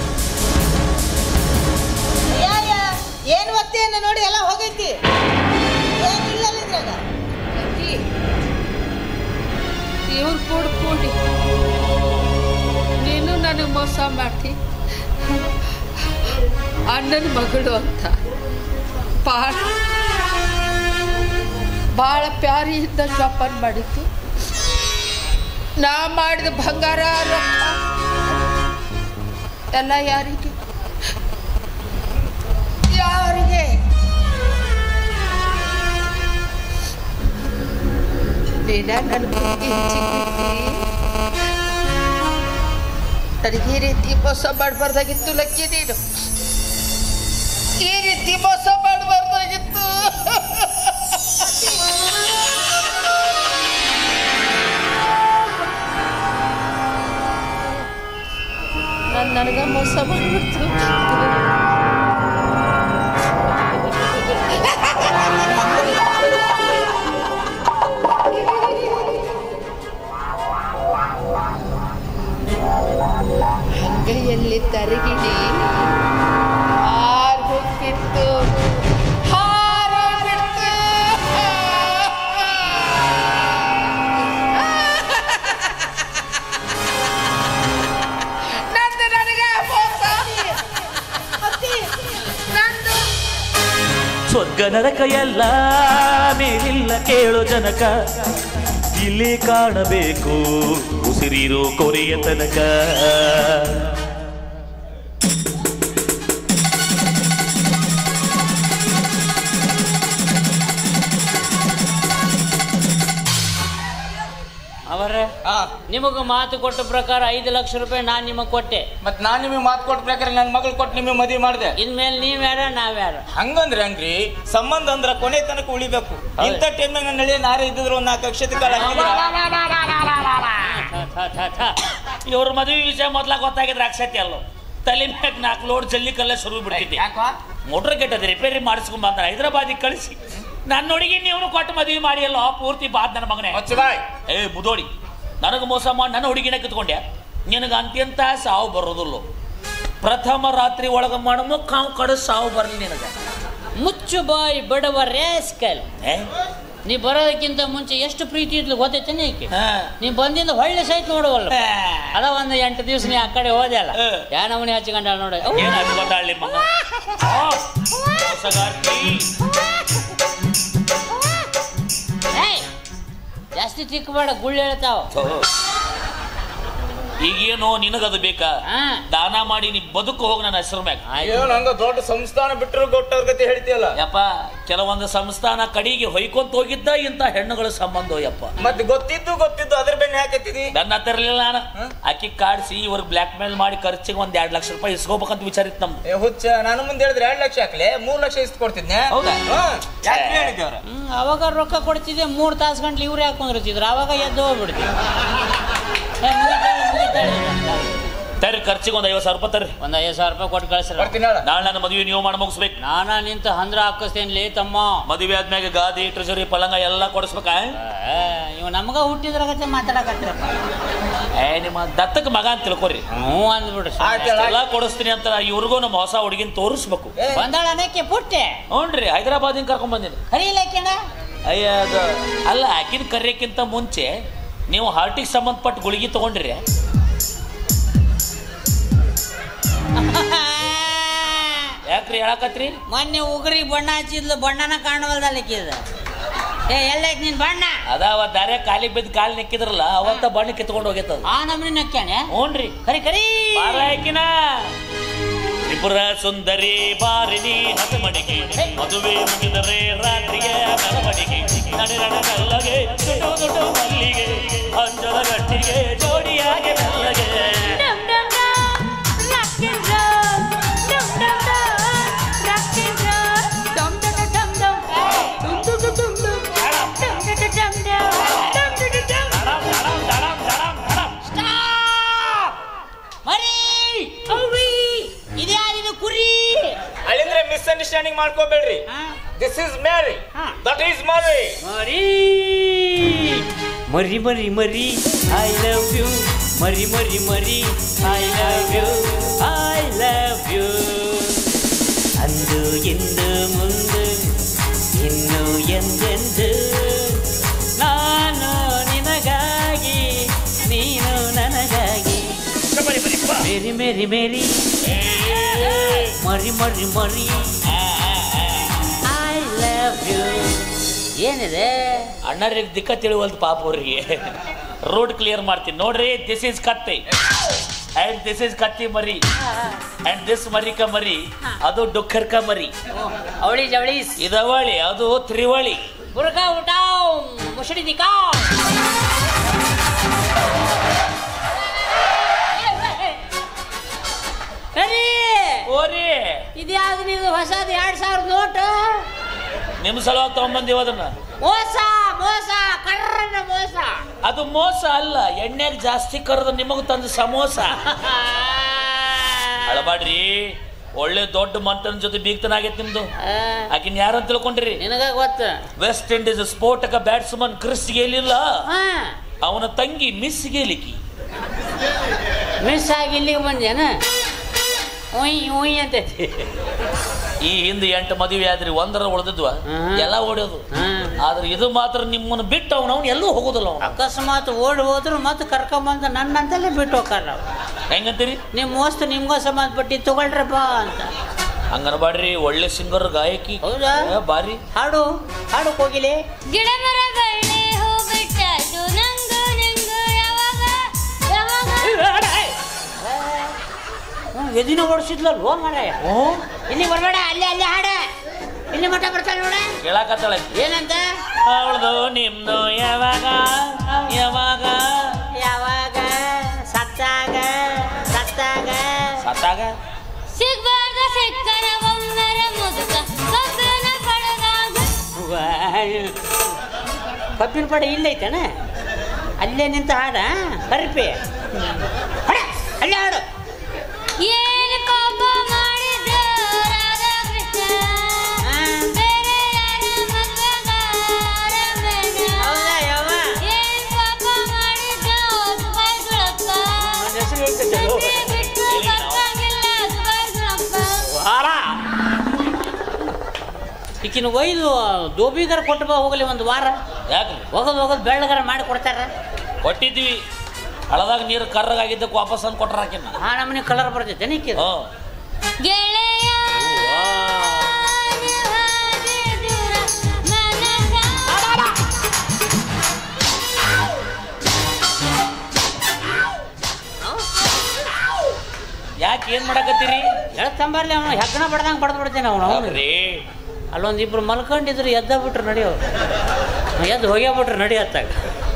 ಯಾಯ ಏನ್ ಒತ್ತೆ ಅನ್ನ ನೋಡಿ ಎಲ್ಲ ಹೋಗೈತಿ ಏನಿಲ್ಲ ಇದ್ರಾಗ ಇವ್ರು ಕೂಡ್ ಕೂಡಿ ನೀನು ನನಗೆ ಮೋಸ ಮಾಡ್ತಿ ಅಣ್ಣನ ಮಗಳು ಅಂತ ಭಾಳ ಭಾಳ ಪ್ಯಾರಿಯಿಂದ ಜೋಪಾನ ಮಾಡಿತ್ತು ನಾ ಮಾಡಿದ ಬಂಗಾರ ರೊಕ್ಕ ಎಲ್ಲ ಯಾರಿಗೆ ಯಾರಿಗೆ ನೀನ ನನ್ನ ಬುದ್ಧಿ ಹೆಚ್ಚಿಗ್ಬಿಟ್ಟಿ ನನಗೆ ಈ ರೀತಿ ಮೋಸ ಮಾಡಬಾರ್ದಾಗಿತ್ತು ಲಕ್ಕಿ ನೀನು ಈ ರೀತಿ ಮೋಸ ಮಾಡಬಾರ್ದಾಗಿತ್ತು ನಾನು ನನಗ ಮೋಸ ಮಾಡ್ಬಿಡ್ತು ಅಂಗೈಯಲ್ಲಿ ತರಗಿಣಿ ಹಾರ್ ಹೋಗ್ತಿತ್ತು ಹಾರ್ ಹೋಗ್ಬಿಡ್ತು. ನಂದು ನನಗೆ ಮೋಸ. ನಂದು ಸ್ವರ್ಗ ನರಕ ಎಲ್ಲ ಮೇಲಿಲ್ಲ ಕೇಳು ಜನಕ ಇಲ್ಲಿ ಕಾಣಬೇಕು ಉಸಿರಿರೋ ಕೊನೆಯ ತನಕ ಅವರೇ ಹಾ ನಿಮಗೆ ಮಾತು ಕೊಟ್ಟ ಪ್ರಕಾರ ಐದು ಲಕ್ಷ ರೂಪಾಯಿ ನಾನು ನಿಮಗೆ ಕೊಟ್ಟೆ ಮತ್ ನಾನ್ ನಿಮಗೆ ಮಾತು ಕೊಟ್ಟ ಪ್ರಕಾರ ನನ್ನ ಮಗಳು ಕೊಟ್ಟು ನಿಮಗೆ ಮದುವೆ ಮಾಡಿದೆ ಇನ್ಮೇಲೆ ನೀವ್ಯಾರ ನಾವ್ಯಾರ ಹಂಗಂದ್ರೆ ಹಂಗ್ರಿ ಸಂಬಂಧ ಅಂದ್ರ ಕೊನೆ ತನಕ ಉಳಿಬೇಕು ಇಂಥ ಟೈಮ್ನಾಗ ನನ್ನ ಹಳ್ಳಿ ನಾರೇ ಇದ್ದಿದ್ರು ಒಂದ್ ನಾಲ್ಕು ಅಕ್ಷತೆ ಕಾಲ ಇವ್ರ ಮದುವೆ ವಿಷಯ ಮೊದ್ಲ ಗೊತ್ತಾಗಿದ್ರೆ ಅಕ್ಷತೆ ಅಲ್ಲೋ ತಲೆ ಮ್ಯಾಗ ನಾಲ್ಕು ಲೋಡ್ ಜಲ್ಲಿ ಕಲ್ಲ ಶುರು ಬಿಡ್ತಿದ್ದೆ ಮೋಟ್ರ್ ಕೆಟ್ಟದ ರಿಪೇರಿ ಮಾಡಿಸ್ಕೊಂಡ್ ಬಂದ ಹೈದರಾಬಾದಿಗೆ ಕಳಿಸಿ ನನ್ನ ಹುಡುಗಿ ನೀವು ಕೊಟ್ಟು ಮದುವೆ ಮಾಡಿ ಅಲ್ಲೋ ಪೂರ್ತಿ ಬಾದ್ ನನ್ನ ಮಗನೇ ಬಾಯ್ ಏ ಮುದೋಡಿ ನನಗೆ ಮೋಸ ಮಾಡಿ ನನ್ನ ಹುಡುಗಿನ ಕಿತ್ಕೊಂಡ್ಯ ನಿನಗೆ ಅಂತ್ಯಂತ ಸಾವು ಬರೋದಿಲ್ಲ ಪ್ರಥಮ ರಾತ್ರಿ ಒಳಗೆ ಮಾಡಮು ಕಾವು ಕಡೆ ಸಾವು ಬರಲಿ ನಿನಗೆ ಮುಚ್ಚು ಬಾಯ್ ಬಡವ ರೇಸ್ಕಲ್ ಏ? ನೀ ಬರೋದಕ್ಕಿಂತ ಮುಂಚೆ ಎಷ್ಟು ಪ್ರೀತಿ ಇದ್ಲು ಗೊತ್ತೈತೇನೆ ಈಕೆ ಹಾ. ನೀ ಬಂದಿಂದ ಹೊಳ್ಳೆ ಸಹಿತ ನೋಡುವಲ್ಲ ಏ. ಅದ ಒಂದು ಎಂಟು ದಿವಸ ನೀ ಆ ಕಡೆ ಹೋದೆ ಅಲ್ಲ ಹಾ. ಯಾ ನಮೂನಿ ಹಚ್ಕೊಂಡ ನೋಡ ಏನ್ ಹಚ್ಕೊಂಡಾಳ್ ನಿಮ್ಮ ಮಗ? ಆ, ಮೋಸಗಾರ್ತಿ. ಜಾಸ್ತಿ ತಿಕ್ಕಬೇಡ ಗುಳ್ಳು ಹೇಳ್ತಾವ ಥೋ. ಈಗೇನೋ ನಿನಗದು ಬೇಕಾ ಹಾ. ದಾನ ಮಾಡಿ ನೀ ಬದುಕು ಹೋಗಿ ನನ್ನ ಹೆಸರು ಮ್ಯಾಗ ಏನು ಹಂಗ ದೊಡ್ಡ ಸಂಸ್ಥಾನ ಬಿಟ್ಟರು ಗೊಟ್ಟವ್ರ ಗತಿ ಹೇಳ್ತೀಯಲ್ಲ ಯಪ್ಪ ಕೆಲವೊಂದು ಸಂಸ್ಥಾನ ಕಡೆಗೆ ಹೊಯ್ಕೊಂತ ಹೋಗಿದ್ದ ಇಂಥ ಹೆಣ್ಣುಗಳ ಸಂಬಂಧ ಯಪ್ಪ ಮತ್ತೆ ಗೊತ್ತಿದ್ದು ಗೊತ್ತಿದ್ದು ಅದ್ರ ಬೆನ್ನ ಹಾಕತ್ತೀನಿ ನನ್ನ ಹತ್ತಿರ ಇರ್ಲಿಲ್ಲ ನಾನು ಆಕಿ ಕಾಡ್ಸಿ ಇವ್ರಿಗೆ ಬ್ಲ್ಯಾಕ್ ಮೇಲ್ ಮಾಡಿ ಖರ್ಚಿಗೆ ಒಂದ್ ಎರಡ್ ಲಕ್ಷ ರೂಪಾಯಿ ಇಸ್ಕೋಬೇಕಂತ ವಿಚಾರ ಇತ್ತು ನಮ್ದು ಏ ಹುಚ್ಚ ನಾನು ಮುಂದೆ ಹೇಳಿದ್ರೆ ಎರಡು ಲಕ್ಷ ಹಾಕ್ಲೆ ಮೂರ್ ಲಕ್ಷ ಇಷ್ಟು ಕೊಡ್ತಿದ್ನೆ ಹೌದಾ? ಯಾಕೆ ಹೇಳಿದ್ದೆ ಅವ್ರ ಹ್ಮ್ ಅವಾಗ ರೊಕ್ಕ ಕೊಡ್ತಿದ್ದೆ ಮೂರು ತಾಸು ಗಂಟ್ಲೆ ಇವ್ರು ಹಾಕೊಂಡಿರ್ತಿದ್ರು ಅವಾಗ ಎದ್ದು ಹೋಗ್ಬಿಡ್ತಿದ್ರು ಏ, ಮುಗಿತಾಳೆ, ಮುಗಿತಾಳೆ. ತರ್ರಿ ಖರ್ಚಿಗೆ ಒಂದ್ ಐವತ್ತು ಸಾವಿರ ರೂಪಾಯಿ ತರ್ರಿ ಒಂದ್ ಐದು ಸಾವಿರ ರೂಪಾಯಿ ಕೊಟ್ಟು ಕಳಿಸ್ರ ಬರ್ತೀನಿ ಹೇಳ ನಾಳೆ ನನ್ನ ಮದುವೆ ನೀವು ಮಾಡಿ ಮುಗಿಸ್ಬೇಕು ನಾನಾ ನಿಂತು ಹಂದ್ರ ಹಾಕಿಸ್ತೇನ್ಲಿ ತಮ್ಮ ಮದುವೆ ಆದ್ಮ್ಯಾಗ ಗಾದಿ ಟ್ರೆಜರಿ ಪಲಂಗ ಎಲ್ಲ ಕೊಡಿಸ್ಬೇಕಾ ಏ, ಇವ್ ನಮಗ ಹುಟ್ಟಿದ್ರಾಗತ್ತೆ ಮಾತಾಡಕತ್ತಿರಪ್ಪ ಏ ನಿಮ್ಮ ದತ್ತಕ್ಕೆ ಮಗ ಅಂತ ತಿಳ್ಕೊರಿ ಹ್ಞೂ ಅಂದ್ಬಿಡ್ರಿ ಆಯ್ತು ಹೇಳ. ಎಲ್ಲ ಕೊಡಿಸ್ತೀನಿ ಅಂತ ಇವ್ರಿಗೂ ನಮ್ಮ ಹೊಸ ಹುಡುಗಿನ ತೋರಿಸ್ಬೇಕು ಬಂದಾಳ ಅನ್ನಕ್ಕೆ ಪುಟ್ಟೆ ಹ್ಞೂನ್ರಿ ಹೈದರಾಬಾದಿಂದ ಕರ್ಕೊಂಡ್ ಬಂದಿನಿ ಕರೀಲಕ್ಕೇನ ಅಯ್ಯ ಅದು ಅಲ್ಲ ಆಕಿನ ಕರೆಯಕ್ಕಿಂತ ಮುಂಚೆ ನೀವು ಹಾರ್ಟಿಗೆ ಸಂಬಂಧಪಟ್ಟ ಗುಳಿಗೆ ತಗೊಂಡ್ರಿ ಯಾಕ್ರಿ ಹೇಳಕತ್ರಿ ಮೊನ್ನೆ ಉಗ್ರಿ ಬಣ್ಣ ಹಚ್ಚಿದ್ಲು ಬಣ್ಣನ ಕಾಣವಲ್ದಲ್ಲಕ್ಕಿದ ಏ ಎಲ್ಲೈತ್ ನಿನ್ ಬಣ್ಣ ಅದ ಅವ ದಾರೆ ಕಾಲಿಗೆ ಬಿದ್ದು ಕಾಲಿ ನೆಕ್ಕಿದ್ರಲ್ಲ ಅವತ್ತ ಬಣ್ಣ ಕಿತ್ಕೊಂಡು ಹೋಗೈತದ ಆ ನಮ್ನಿ ನಕ್ಕ್ಯಾನೆ ಹ್ಞೂನ್ರಿ ಕರಿ ಕರಿ ಬಾರ ಆಕಿನ ತ್ರಿಪುರ ಸುಂದರಿ ಬಾರಿನಿ ಹಸಮಣಿಗೆ ಮದುವೆ ಮುಗಿದರೆ ರಾತ್ರಿಗೆ ಮೆರವಣಿಗೆ ನಡೆ ನಡೆ ನಲ್ಲಗೆ ದುಡ್ಡು ದುಡ್ಡು ಮಲ್ಲಿಗೆ ಅಂಜಲ ಗಟ್ಟಿಗೆ ಜೋಡಿಯಾಗೆ ಮೆಲ್ಲಗೆ Dum dum dum, rock and roll. Dum dum dum, rock and roll. Dum dum dum dum dum. Dum dum dum dum dum. Dum dum dum dum dum. Dum dum dum dum. ದಡಂ, ದಡಂ, ದಡಂ, ದಡಂ, ದಡಂ. ಮರಿ ಅವ್ವಿ ಇದ್ಯಾರಿದು ಕುರಿ ಅಲ್ಲಿಂದ್ರೆ ಮಿಸ್ಅಂಡರ್ಸ್ಟ್ಯಾಂಡಿಂಗ್ ಮಾಡ್ಕೋಬೇಡ್ರಿ ಆ, ದಿಸ್ ಇಸ್ ಮ್ಯಾರಿ ಹಾ. That is Mari Mari Mari Mari Mari I love you Mari Mari Mari I love you I love you ಅಂದು ಇಂದು ಮುಂದೆ ಇನ್ನು ಎಂದೆಂದು ನಾನು ನಿನಗಾಗಿ ನೀನು ನನಗಾಗಿ ಬರಿ, ಬರಿ, ಬಾ. ಮೇರಿ ಮೇರಿ ಮೇರಿ ಮರಿ Mari Mari I love you ಏನಿದೆ ಅಣ್ಣರಿಗೆ ದಿಕ್ಕ ತಿಳಿವಲ್ದು ಪಾಪ ಅವ್ರಿಗೆ ರೋಡ್ ಕ್ಲಿಯರ್ ಮಾಡ್ತೀನಿ ನೋಡ್ರಿ this is Katti and this is Katti Mari and this ಮರಿಕ ಮರಿ ಅದು ಡುಕ್ಕರ್ಕ ಮರಿ ಅವಳಿ ಜವಳಿ ಇದವಳಿ ಅದು ತ್ರಿವಳಿ ಬುರ್ಕ ಊಟ ಮುಸುಡಿ ದಿಕ್ಕಾ ಸರಿ ಓರಿ ಇದ್ಯಾವ್ದು ನೀವು ಹೊಸದು ಎರಡ್ ಸಾವಿರದ ನೋಟು ನಿಮ್ ಸಲುವಾಗಿ ತಗೊಂಬಂದಿವ ಅದನ್ನ ಮೋಸ ಮೋಸ ಕರ್ರನ ಮೋಸ ಅದು ಮೋಸ ಅಲ್ಲ ಎಣ್ಣೆಗೆ ಜಾಸ್ತಿ ಕರೆದು ನಿಮಗ್ ತಂದು ಸಮೋಸ ಅಳಬಾಡ್ರಿ ಒಳ್ಳೆ ದೊಡ್ಡ ಮಂಟನ್ ಜೊತೆ ಬೀಗ್ತನಾಗೈತೆ ನಿಮ್ದು ಆ, ಆಕಿನ್ ಯಾರಂತ ತಿಳ್ಕೊಂಡ್ರಿ ನಿನಗ ಗೊತ್ತು ವೆಸ್ಟ್ ಇಂಡೀಸ್ ಸ್ಫೋಟಕ ಬ್ಯಾಟ್ಸ್ಮನ್ ಕ್ರಿಸ್ ಗೆಲಿಲ್ಲ ಹಾ ಅವನ ತಂಗಿ ಮಿಸ್ ಗೆಲಿಕಿ ಮಿಸ್ ಆಗಿ ಇಲ್ಲಿಗೆ ಬಂದೇನ ಉಯ್ ಉಯ್ ಅಂತೈತಿ ಈ ಹಿಂದೆ ಎಂಟು ಮದುವೆ ಆದ್ರಿ ಒಂದರ ಉಳ್ದಿದ್ವ ಹ್ಮ್. ಎಲ್ಲ ಓಡೋದು ಹ್ಮ್. ಆದ್ರೆ ಇದು ಮಾತ್ರ ನಿಮ್ಮನ್ನ ಬಿಟ್ಟು ಅವನು ಅವ್ನು ಎಲ್ಲೂ ಹೋಗೋದಿಲ್ಲ ಅವನು ಅಕಸ್ಮಾತ್ ಓಡಿ ಹೋದ್ರು ಮತ್ತೆ ಕರ್ಕೊಂಬಂದು ನನ್ನಂತಲೇ ಬಿಟ್ಟು ಹೋಗ್ತಾರ ನಾವು ಹೆಂಗಂತೀರಿ ನಿಮ್ಮ ಮೋಸ್ತ್ ನಿಮ್ಗೋ ಸಂಬಂಧಪಟ್ಟಿ ತಗೊಳ್ರಪ್ಪ ಅಂತ ಹಂಗನಬಾಡ್ರಿ ಒಳ್ಳೆ ಸಿಂಗರ್ ಗಾಯಕಿ ಹೌದಾ? ಏ, ಬಾರಿ ಹಾಡು ಹಾಡು ಹೋಗಿಲಿ ಗಿಡ ಮರ ಬಳ್ಳಿ ಹೂ ಬಿಟ್ಟದು ನಂಗು ನಿಂಗು ಯಾವಾಗ ಯಾವಾಗ ಎದಿನ ಓಡಿಸಿದ್ಲಲ್ವೋ ಮಾರಾಯ ಇಲ್ಲಿ ಬರಬೇಡ ಅಲ್ಲಿ ಅಲ್ಲಿ ಹಾಡ ಇಲ್ಲಿ ಮಠ ಬರ್ತಾನೆ ನೋಡ ಕೇಳಾಕತ್ತಾಳ ಏನಂತ ಅವಳ್ದು ನಿಮ್ದು ಯಾವಾಗ ಯಾವಾಗ ಯಾವಾಗ ಸತ್ತಾಗ ಸತ್ತಾಗ ಸತ್ತಾಗ ಸಿಗ್ಬಾರ್ದ ಸಿಕ್ಕನ ಒಮ್ಮರ ಮುದುಕ ಕಬ್ಬನ ಪಡೆದಾಗ ಕಬ್ಬಿನ ಪಡೆ ಇಲ್ಲೈತೇನ ಅಲ್ಲೇ ನಿಂತ ಹಾಡ ಕರ್ಪಿ ಹಾಡ ಅಲ್ಲೇ ಹಾಡು ಏನು ಪಾಪ ಮಾಡಿದ ರಾಧಾಕೃಷ್ಣ ಆ, ಬೇರೆ ಯಾರ ಮಗಗಾರ ಬೇಡ. ಹೌದಾ ಯಾವ ಏನ್ ಪಾಪ ಮಾಡಿದ ಸುಬಾಯ್ಗಳಪ್ಪ ನನ್ನ ಹೆಸರು ಹೇಳ್ತಿದ್ದಳು. ತಂದೆ ಬಿಟ್ಟು ಬರ್ತಂಗಿಲ್ಲ ಸುಬಾಯ್ಗಳಪ್ಪ ವಾರ ಈಕಿನ ಒಯ್ದು ದೋಬಿಗರ ಕೊಟ್ಟು ಬಾ ಹೋಗಲಿ ಒಂದು ವಾರ ಯಾಕ್ರಿ ಹೋಗೋದು ಹೋಗೋದು ಬೆಳ್ಳಗರ ಮಾಡಿ ಕೊಡ್ತಾರ ಕೊಟ್ಟಿದ್ವಿ ಹಳದಾಗ ನೀರು ಕರ್ರಗಾಗಿದ್ದಕ್ಕೆ ವಾಪಸ್ ಅಂದ್ ಕೊಟ್ರ ಆಕಿನ ಆ ನಮ್ಮನೆ ಕಲರ್ ಬರ್ತೈತೆ ನಿಕ್ಕಿ ಹ್ಞೂ ಗೆಳೆಯ ಹಾಗೆ ದೂರ ಮನಸ ಯಾಕೆ ಏನ್ ಮಾಡಕತ್ತೀರಿ ಹೇಳ್ತಂಬರ್ಲಿ ಅವನು ಹೆಗ್ಗಣ ಬಡ್ದಂಗೆ ಬಡ್ದು ಬಿಡ್ತೇನೆ ಅವನು ಅವನು ಯಾಕ್ರಿ ಅಲ್ಲೊಂದು ಇಬ್ರು ಮಲ್ಕೊಂಡಿದ್ರು ಎದ್ದ ಬಿಟ್ರು ನಡೆಯೋ ಎದ್ದು ಹೋಗ್ಯಾ ಬಿಟ್ರು ನಡಿಯತ್ತಾಗ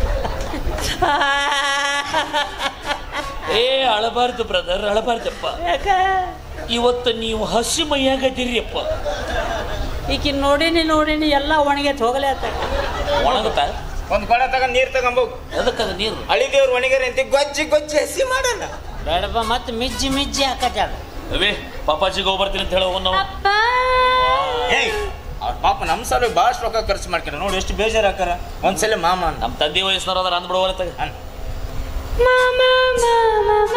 ಏ ಅಳಬಾರ್ದು ಬ್ರದರ್ ಅಳಬಾರ್ದಪ್ಪ ಯಾಕ ಇವತ್ತು ನೀವು ಹಸಿ ಮೈಯಾಗದಿರಿಯಪ್ಪ ಈಕಿನ ನೋಡೀನಿ ನೋಡೀನಿ ಎಲ್ಲ ಒಣಗೈತೆ ಹೋಗಲೇ ಅತ್ತಾಗ ಒಣಗುತ್ತಾ ಒಂದ್ ಕೊಡ ತಗೊಂಡ್ ನೀರ್ ತಗೊಂಬೋಗ್ ಎದಕ್ಕದ ನೀರು ಅಳಿದೇವ್ರ ಒಣಗ್ಯಾರ ಅಂತ ಗೊಜ್ಜಿ ಗೊಜ್ಜಿ ಹಸಿ ಮಾಡೋಣ ಬೇಡಪ್ಪ ಮತ್ತೆ ಮಿಜ್ಜಿ ಮಿಜ್ಜಿ ಹಾಕತ್ತ ಅವೇ ಪಾಪಾಜಿಗೆ ಹೋಗಿ ಬರ್ತೀನಿ ಅಂತ ಹೇಳೋ ನಾವು ಅಪ್ಪ ಏಯ್ ಅವ್ರ ಪಾಪ ನಮ್ಮ ಸಲ ಭಾಳಷ್ಟು ರೊಕ್ಕ ಖರ್ಚು ಮಾಡ್ಕೊಂಡ್ರೆ ನೋಡಿ ಎಷ್ಟು ಬೇಜಾರು ಹಾಕಾರ ಒಂದ್ಸಲ ಮಾಮ ಅಂತ ನಮ್ಮ ತಂದೆ ವಯಸ್ಸಿನವ್ರು ಅದಾರ ಅಂದ್ಬಿಡುವಲ್ಲ ತಗ ಅನ್- ಮಾಮ ಮಾಮ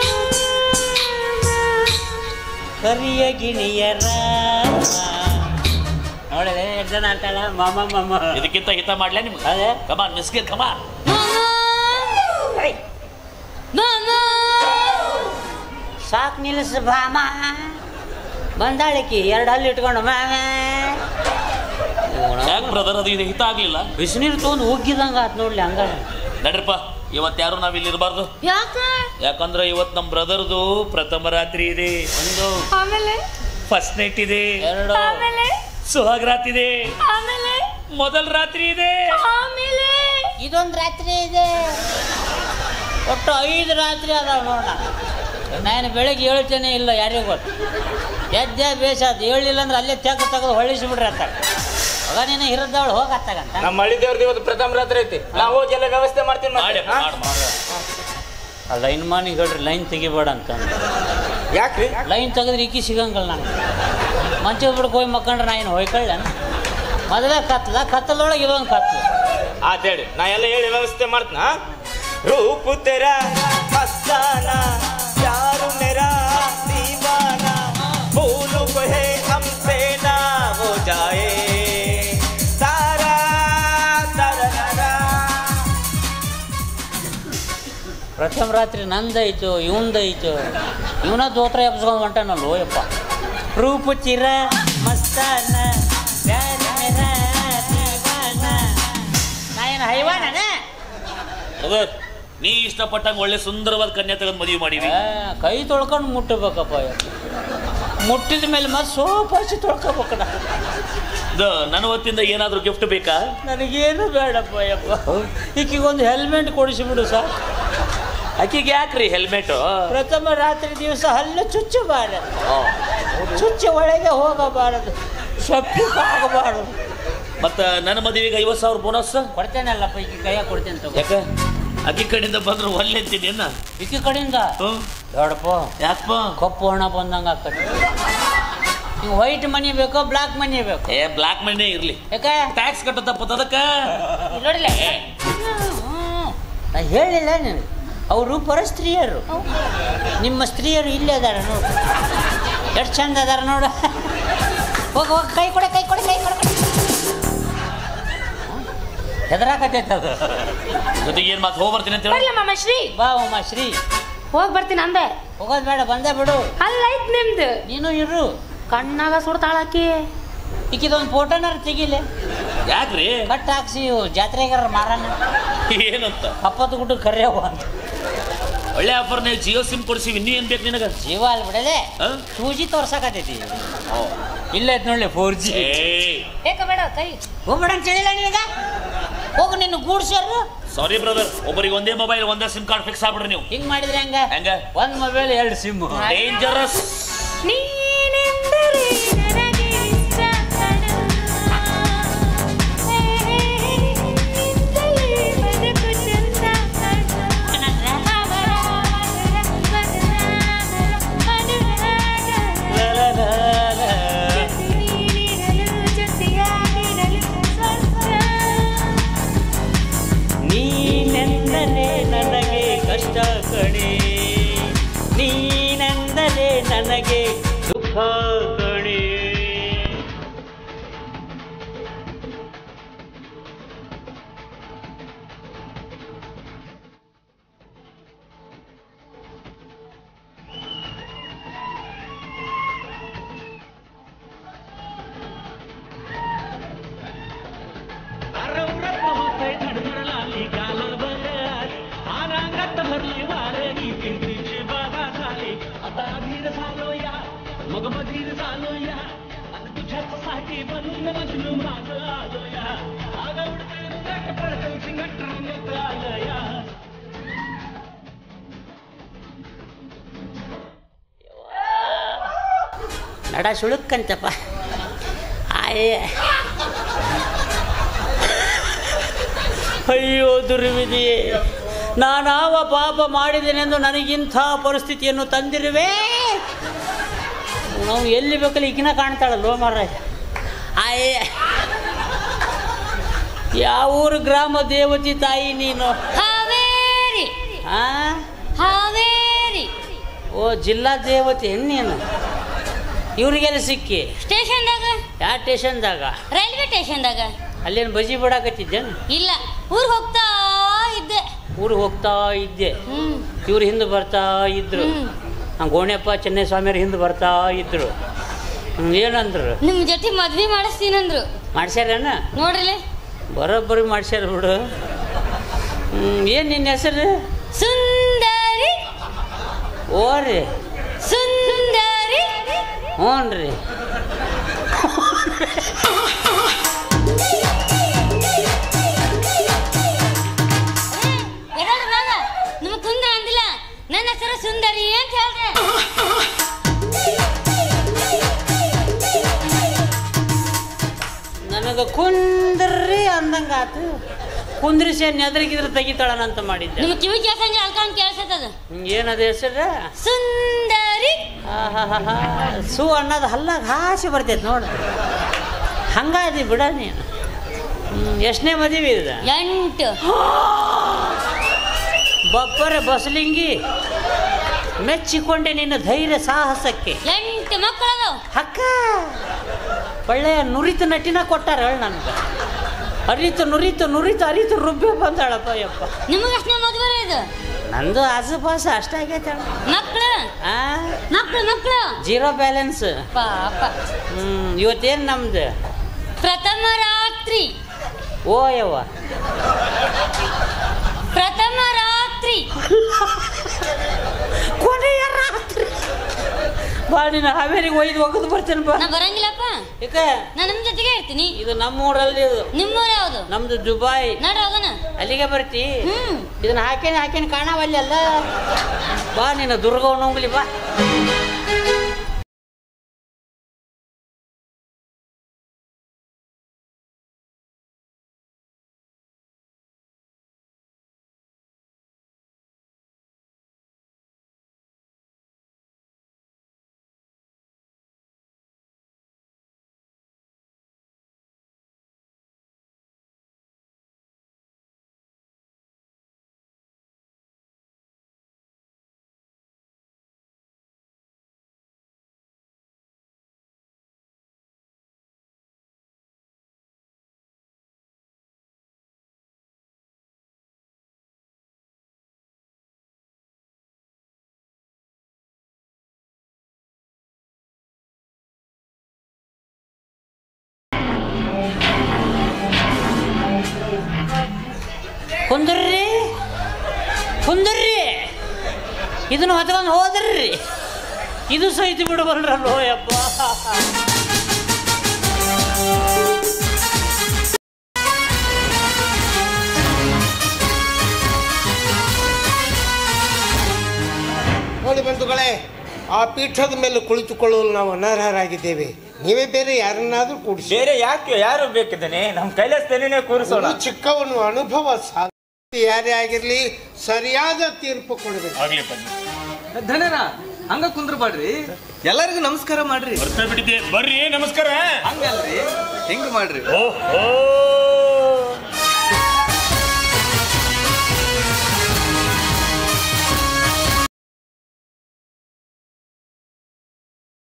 ಕರಿಯ ಗಿಣಿಯರ ನೋಡಿದೆ ಎಷ್ಟು ಜನ ಅಂತಾಳ ಮಾಮ ಮಾಮ ಇದಕ್ಕಿಂತ ಹಿತ ಮಾಡ್ಲಾ ನಿಮ್ಗೆ ಅದೇ ಕಮಾನ್ ಮಿಸ್ಕಿರ್ ಕಮಾನ್ ಮಾಮ ಸಾಕು ನಿಲ್ಲಿಸ ಬಾಮ ಬಂದಾಳಕಿ ಎರಡು ಹಲ್ಲು ಇಟ್ಕೊಂಡು ಮಾಮ ಯಾಕೆ ಬ್ರದರ್ ಅದು ಇದು ಹಿತ ಆಗ್ಲಿಲ್ಲ ಬಿಸಿನೀರು ತೊಗೊಂಡು ಉಗ್ಗಿದಂಗ ಆತ್ ನೋಡ್ಲಿ ಹಂಗ ನಡ್ರಿಪ್ಪ ಇವತ್ತು ಯಾರು ನಾವ್ ಇಲ್ಲಿ ಇರಬಾರ್ದು ಯಾಕ ಯಾಕಂದ್ರೆ ಇವತ್ತು ನಮ್ಮ ಬ್ರದರ್ದು ಪ್ರಥಮ ರಾತ್ರಿ ಇದೆ ಒಂದು ಆಮೇಲೆ ಫಸ್ಟ್ ನೈಟ್ ಇದೆ ಎರಡು ಆಮೇಲೆ ಸುಹಾಗ್ ರಾತ್ರಿ ಇದೆ ಆಮೇಲೆ ಮೊದಲ ರಾತ್ರಿ ಇದೆ ಆಮೇಲೆ ಇದೊಂದು ರಾತ್ರಿ ಇದೆ ಒಟ್ಟು ಐದು ರಾತ್ರಿ ಅದಾವ ನೋಡ ನಾನು ಬೆಳಗ್ಗೆ ಹೇಳ್ತೇನೆ ಇಲ್ಲ ಯಾರಿಗೂ ಗೊತ್ತು ಎದ್ದೆ ಬೇಸಾದ ಹೇಳಿಲ್ಲ ಅಂದ್ರೆ ಅಲ್ಲೇ ತೆಗೆದು ತೆಗೆದು ಹೊಳಿಸಿ ಬಿಡ್ರಿ ಅತ್ತಾಗ ಆಗ ನೀನು ಹಿರಿದವಳು ಹೋಗತ್ತಾಗಂತ ನಮ್ಮ ಹಳ್ಳಿದೇವ್ರದ್ದು ಇವತ್ತು ಪ್ರಥಮ ರಾತ್ರಿ ಐತಿ ನಾವು ಹೋಗಿ ಎಲ್ಲ ವ್ಯವಸ್ಥೆ ಮಾಡ್ತೀವಿ ಮಾಡಿ ಮತ್ತೆ, ಹಾ? ಮಾಡ್ ಮಾಡ್. ಆ ಲೈನ್ ಮಾನಿಗೆ ಹೇಳ್ರಿ ಲೈನ್ ತೆಗಿಬೇಡ ಅಂತ ಯಾಕ್ರಿ ಲೈನ್ ತೆಗೆದ್ರೆ ಈಕಿ ಸಿಗಂಗಲ್ಲ ನಂಗೆ ಮಂಚದ ಬಿಡಕ್ಕೆ ಹೋಗಿ ಮಕ್ಕಂಡ್ರೆ ನಾ ಏನು ಹೊಯ್ಕೊಳ್ಳ ಮೊದಲೇ ಕತ್ಲ ಕತ್ತಲೊಳಗೆ ಇದೊಂದು ಕತ್ಲು ಆತ್ ಹೇಳಿ ನಾ ಎಲ್ಲ ಹೇಳಿ ವ್ಯವಸ್ಥೆ ಮಾಡ್ತೀನ ರೂಪ ತೆರ ಮಸ್ತಾನ ಯಾರು ಮೇರಾ ದೀವಾನ ಭೂಲು ಕೊಹೆ ಹಮ್ಸೆ ನಾ ಹೋ ಜಾಯೆ ತಾರಾ ತರನರ. ಪ್ರಥಮ ರಾತ್ರಿ ನಂದೈತು ಇವಂದೈತು ಇವನ ದೋತ್ರ ಎಬ್ಸ್ಕೊಂಡು ಹೊಂಟಾನಲ್ಲ ಓಯಪ್ಪ ರೂಪು ಚಿರ ಮಸ್ತಾನ ಪ್ಯಾರ ಮೇರಾ ದೀವಾನ. ನಾ ಏನು ಹೈವಾನನೇ ಬ್ರದರ್ ನೀ ಇಷ್ಟಪಟ್ಟಂಗೆ ಒಳ್ಳೆ ಸುಂದರವಾದ ಕನ್ಯಾ ತೆಗೆದು ಮದುವೆ ಮಾಡಿವಿ ಆ, ಕೈ ತೊಳ್ಕೊಂಡು ಮುಟ್ಟಬೇಕಪ್ಪ ಮುಟ್ಟಿದ ಮೇಲೆ ಮತ್ತೆ ಸೋಪ್ ಹಚ್ಚಿ ತೊಳ್ಕೊಬೇಕಣ ಇದು ನನ್ನ ಹೊತ್ತಿಂದ ಏನಾದರೂ ಗಿಫ್ಟ್ ಬೇಕಾ ನನಗೇನು ಬೇಡಪ್ಪ ಯಪ್ಪ ಈಕಿಗೊಂದು ಹೆಲ್ಮೆಟ್ ಕೊಡಿಸಿಬಿಡು ಸರ್ ಆಕಿಗೆ ಯಾಕ್ರಿ ಹೆಲ್ಮೆಟ್ ಪ್ರಥಮ ರಾತ್ರಿ ದಿವಸ ಹಲ್ಲು ಚುಚ್ಚಬಾರದು ಚುಚ್ಚ ಒಳಗೆ ಹೋಗಬಾರದು ಆಗಬಾರದು ಮತ್ತ ನನ್ನ ಮದುವೆಗೆ ಐವತ್ತು ಸಾವಿರ ಬೋನಸ್ ಕೊಡ್ತೇನಲ್ಲಪ್ಪ ಈಕಿ ಕೈಯಾಗ ಕೊಡ್ತೇನೆ ತಗೋ ಯಾಕ ಅಕ್ಕಿ ಕಡೆಯಿಂದ ಬಂದ್ರೆ ಒಲ್ಲೆ ಅಂತೀನಿ ಅನ್ನ ಈಕಿ ಕಡೆಯಿಂದ ಬೇಡಪ್ಪ ಯಾಕಪ್ಪ ಕಪ್ಪು ಹಣ ಬಂದಂಗೆ ಆಗ್ತದೆ ನೀವು ವೈಟ್ ಮನಿ ಬೇಕೋ ಬ್ಲಾಕ್ ಮನಿ ಬೇಕು ಏ ಬ್ಲಾಕ್ ಮನಿನೇ ಇರ್ಲಿ ಯಾಕೆ ಟ್ಯಾಕ್ಸ್ ಕಟ್ಟ ತಪ್ಪತ್ತ ಅದಕ್ಕ ಇಲ್ಲಿ ನೋಡಿಲ್ಲ ನಾ ಹೇಳಿಲ್ಲ ನೀನು ಅವರು ಪರಸ್ತ್ರೀಯರು ನಿಮ್ಮ ಸ್ತ್ರೀಯರು ಇಲ್ಲೇ ಅದಾರ ನೋಡು ಎಷ್ಟು ಚಂದ ಅದಾರ ನೋಡು ಹೋಗ ಹೋಗ ಕೈ ಕೊಡೆ ಕೈ ಕೊಡೆ ಕೈ ಕೊಡೆ ಹೆದರಾಕತೈತೆ ಅದು ಜೊತೆಗೆ ಏನ್ ಮಾತು ಹೋಗಿ ಬರ್ತೀನಿ ಅಂತ ಹೇಳಿ ಬರ್ಲ ಮಾಮ ಶ್ರೀ ಬಾ ಉಮ್ಮ ಶ್ರೀ ಹೋಗ್ ಬರ್ತೀನಿ ಅಂದೆ ಹೋಗೋದು ಬೇಡ ಬಂದೇ ಬಿಡು ಅಲ್ಲ ಐತ್ ನಿಮ್ದು ನೀನು ಇರು ಕಣ್ಣಾಗ ಸುಡ್ತಾಳಾಕಿ ಈಕಿದೊಂದು ಫೋಟೋನಾರ ತೆಗಿಲೆ ಯಾಕ್ರಿ ಕಟ್ ಹಾಕ್ಸಿ ಜಾತ್ರೆಗಾರ ಮಾರಣ ಏನಂತ ಕಪ್ಪತ್ತು ಗುಡ್ಡು ಕರ್ಯವ ಅಂತ ಒಳ್ಳೆ ಆಫರ್ ನೀವು ಜಿಯೋ ಸಿಮ್ ಕೊಡ್ಸಿವಿ ಇನ್ನೂ ಏನ್ ಬೇಕು ನಿನಗ ಜೀವ ಅಲ್ಲಿ ಬಿಡಲೆ ಆ? ಟೂ ಜಿ ತೋರ್ಸಕತೈತಿ ಇಲ್ಲ ಐತ್ ನೋಡ್ಲಿ ಫೋರ್ ಜಿ ಏಯ್ ಬೇಕ ಬೇಡ ಕೈ ಹೋಗ್ಬೇಡ ಅಂತ ಹೇಳಿಲ್ಲ ನಿನಗ ಹೋಗು ನಿನ್ನ ಗೂಡ್ಸ್ಯಾರು ಸಾರಿ ಬ್ರದರ್ ಒಬ್ಬರಿಗೆ ಒಂದೇ ಮೊಬೈಲ್ ಒಂದೇ ಸಿಮ್ ಕಾರ್ಡ್ ಫಿಕ್ಸ್ ಆಗ್ಬಿಡ್ರಿ ನೀವು ಹಿಂಗ್ ಮಾಡಿದ್ರೆ ಹೆಂಗ ಹೆಂಗ ಒಂದ್ ಮೊಬೈಲ್ ಎರಡು ಸಿಮ್ ಡೇಂಜರಸ್ ನೀನೆಂದರೆ ನನಗೆ ಇಷ್ಟ ಕಣೋ. ನಿನ್ನಿಂದಲೇ ಬದುಕು ಚಂದ ಕಣೋ. ನೀನಿರಲು ಜೊತೆಯಾಗಿರಲು ಸ್ವರ್ಗ. ನೀನೆಂದಲೇ ನನಗೆ ಕಷ್ಟ ಕಣೆ ನೀನೆಂದಲೇ ನನಗೆ ದುಃಖ ಕಣೆ ನಡ ಸುಳುಕ್ಕಂತಪ್ಪ ಆಯೇ ಅಯ್ಯೋ ದುರ್ವಿಧಿಯೇ ನಾನಾವ ಪಾಪ ಮಾಡಿದ್ದೇನೆಂದು ನನಗಿಂಥ ಪರಿಸ್ಥಿತಿಯನ್ನು ತಂದಿರುವೆ ನಾವು ಎಲ್ಲಿ ಬೇಕಲ್ಲಿ ಈಗಿನ ಕಾಣ್ತಾಳಲ್ವ ಮಾರಾಯ ಆಯೇ ಯಾವ ಊರು ಗ್ರಾಮ ದೇವತಿ ತಾಯಿ ನೀನು ಹಾವೇರಿ ಆ ಹಾವೇರಿ ಓ ಜಿಲ್ಲಾ ದೇವತೆ ಏನ್ ನೀನು ಇವ್ರಿಗೆಲ್ಲ ಸಿಕ್ಕಿ ಸ್ಟೇಷನ್ದಾಗ ಯಾವ ಸ್ಟೇಷನ್ದಾಗ ರೈಲ್ವೆ ಸ್ಟೇಷನ್ದಾಗ ಅಲ್ಲೇನು ಬಜಿ ಬಿಡಾಕತ್ತಿದ್ದೇನು ಇಲ್ಲ ಊರಿಗೆ ಹೋಗ್ತಾ ಇದ್ದೆ ಊರಿಗೆ ಹೋಗ್ತಾ ಇದ್ದೆ ಹ್ಮ್ ಇವ್ರು ಹಿಂದೆ ಬರ್ತಾ ಇದ್ರು ಹ್ಮ್. ಆ ಗೋಣ್ಯಪ್ಪ ಚೆನ್ನಸ್ವಾಮಿಯವ್ರು ಹಿಂದೆ ಬರ್ತಾ ಇದ್ರು ಹ್ಮ್, ಏನಂದ್ರು ನಿಮ್ ಜೊತೆ ಮದ್ವೆ ಮಾಡಿಸ್ತೀನಂದ್ರು ಮಾಡ್ಸ್ಯಾರೇನ ನೋಡ್ರಿಲೆ ಬರೋಬ್ಬರಿ ಮಾಡ್ಸ್ಯಾರ ಬಿಡು ಏನು ನಿನ್ನ ಹೆಸರು ಸುಂದರಿ ಓ ರೀ ಸುಂದರಿ ಹ್ಞೂ ರೀ ಯಾರು ಬೇಡ ನಿಮ್ಮ ಕುಂದ ಅಂದಿಲ್ಲ ನನ್ನ ಹೆಸರು ಸುಂದರಿ ಅಂತ ಹೇಳ್ದೆ ನನಗೆ ಕುಂದ್ರಿ ಅಂದಂಗಾತು ಕುಂದ್ರಿಸಿ ನೆದ್ರಿಗಿದ್ರೆ ತೆಗಿತಾಳನಂತ ಮಾಡಿದ್ದೆ ನಿಮ್ಮ ಕಿವಿ ಕೇಳ್ಸಂಗೆ ಅಲ್ಕೊಂಡ್ ಕೇಳ್ಸತ್ತದ ಏನದ ಹೆಸರು ಸುಂದರಿ ಆಹಾಹಾಹಾ. ಸು ಅನ್ನೋದು ಹಲ್ಲಾಗ ಹಾಸಿ ಬರ್ತೈತೆ ನೋಡು ಹಂಗಾದಿ ಬಿಡ ನೀನು ಎಷ್ಟನೇ ಮದುವೆ ಇದು ಎಂಟು ಬಪ್ಪರೆ ಬಸಲಿಂಗಿ ಮೆಚ್ಚಿಕೊಂಡೆ ನಿನ್ನ ಧೈರ್ಯ ಸಾಹಸಕ್ಕೆ ಎಂಟು ಮಕ್ಕಳದು ಅಕ್ಕ ಒಳ್ಳೆಯ ನುರಿತ ನಟಿನ ಕೊಟ್ಟಾರ ಹೇಳ ನನಗೆ ಅರಿತು ನುರಿತು ನುರಿತು ಅರಿತು ರುಬ್ಬೆ ಬಂದಾಳಪ್ಪ ಯಪ್ಪ ನಿಮಗೆ ಎಷ್ಟನೇ ಮದುವೆ ಇದು ನಂದು ಆಸುಪಾಸು ಅಷ್ಟಾಗೈತೆ ಅಣ್ಣ. ಮಕ್ಕಳು ಆ ಮಕ್ಕಳು ಮಕ್ಕಳು ಜೀರೋ ಬ್ಯಾಲೆನ್ಸ್ ಪಾಪ ಹ್ಮ್ ಇವತ್ತೇನು ನಮ್ದು ಪ್ರಥಮ ರಾತ್ರಿ ಓ ಯವ್ವ ಪ್ರಥಮ ರಾತ್ರಿ ಕೊನೆಯ ರಾತ್ರಿ ಬಾ ನೀನು ಹಾವೇರಿಗೆ ಒಯ್ದು ಒಗದು ಬರ್ತೇನೆ ಬಾ ನಾ ಬರಂಗಿಲ್ಲಪ್ಪ ಯಾಕ ನಾ ನಿಮ್ ಜೊತೆಗೆ ಇರ್ತೀನಿ ಇದು ನಮ್ಮೂರಲ್ಲಿ ಇದು ನಿಮ್ಮೂರ ಯಾವ್ದು ನಮ್ದು ದುಬಾಯ್ ನಡ್ರಿ ಹೋಗೋಣ ಅಲ್ಲಿಗೆ ಬರ್ತಿ ಹ್ಮ್ ಇದನ್ನ ಹಾಕೇನೆ ಹಾಕೇನೆ ಕಾಣವಲ್ಲಿ ಅಲ್ಲ ಬಾ ನೀನು ದುರ್ಗವನ್ನ ಹೋಗ್ಲಿ ಬಾ ಕುಂದ್ರಿ ಕುಂದ್ರಿ ಇದನ್ನು ಹೊತ್ಕೊಂಡು ಹೋದ್ರಿ ಇದು ಸಹಿತ ಬಿಡಬಲ್ರಲ್ಲೋ ಯಪ್ಪ ನೋಡಿ ಬಂಧುಗಳೇ ಆ ಪೀಠದ ಮೇಲೆ ಕುಳಿತುಕೊಳ್ಳಲು ನಾವು ಅನರ್ಹರಾಗಿದ್ದೇವೆ ನೀವೇ ಬೇರೆ ಯಾರನ್ನಾದ್ರೂ ಕೂಡಿಸಿ ಬೇರೆ ಯಾಕೆ ಯಾರು ಬೇಕಿದ್ದಾನೆ ನಮ್ಮ ಕೈಲಾಸದೇನೆ ಕೂರಿಸೋಣ ಒಂದು ಚಿಕ್ಕವನು ಅನುಭವ ಸಾಧ್ಯ ಯಾರೇ ಆಗಿರ್ಲಿ ಸರಿಯಾದ ತೀರ್ಪು ಕೊಡಬೇಕು ಆಗ್ಲಿ ಬನ್ನಿ ಧನರ ಹಂಗ ಕುಂದ್ರಬಾಡ್ರಿ ಎಲ್ಲರಿಗೂ ನಮಸ್ಕಾರ ಮಾಡ್ರಿ ಬರ್ತಾ ಬಿಟ್ಟಿದ್ದೆ ಬರ್ರಿ ನಮಸ್ಕಾರ ಹಂಗಲ್ರಿ ಹೆಂಗ್ ಮಾಡ್ರಿ ಓಹೋ